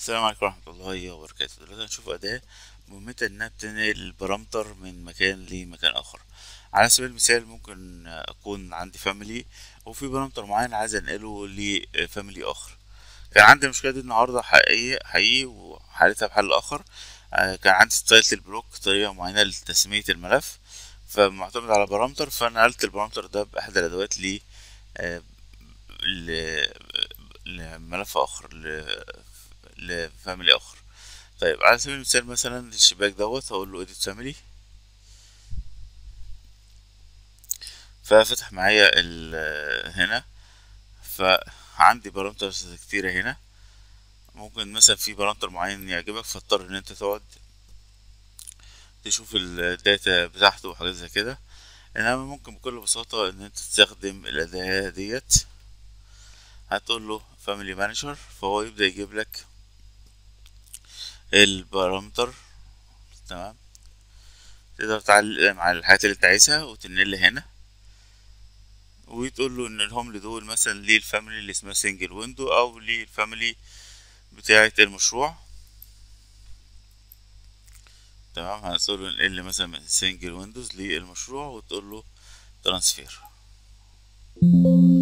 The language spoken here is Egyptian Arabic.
السلام عليكم ورحمة الله وبركاته دلوقتي هنشوف أداة مهمتها إنها بتنقل البارامتر من مكان لمكان آخر على سبيل المثال ممكن أكون عندي فاميلي وفي بارامتر معين عايز أنقله لفاميلي آخر كان عندي المشكلة دي النهاردة حقيقية حقيقي وحليتها بحل آخر آه، كان عندي ستايل البلوك طريقة معينة لتسمية الملف فمعتمد على بارامتر فنقلت البارامتر ده بإحدى الأدوات ل آه، ل- لملف آخر ل- لفاميلي آخر طيب على سبيل المثال مثلا الشباك دوت هقول له edit family ففتح معايا ال- هنا فعندي بارامترز كتيرة هنا ممكن مثلا في بارامتر معين يعجبك فاضطر ان انت تقعد تشوف الداتا بتاعته وحاجات زي كده انما ممكن بكل بساطة ان انت تستخدم الاداة ديت هتقول له family manager فهو يبدأ يجيب لك البارامتر تمام تقدر تعلم على الحاجات اللي انت عايزها وتنقل هنا وتقول له ان الهوم دول مثلا للفاميلي اللي اسمها سنجل ويندو او للفاميلي بتاعة المشروع تمام هتقول له انقل مثلا من سنجل ويندوز للمشروع وتقول له ترانسفير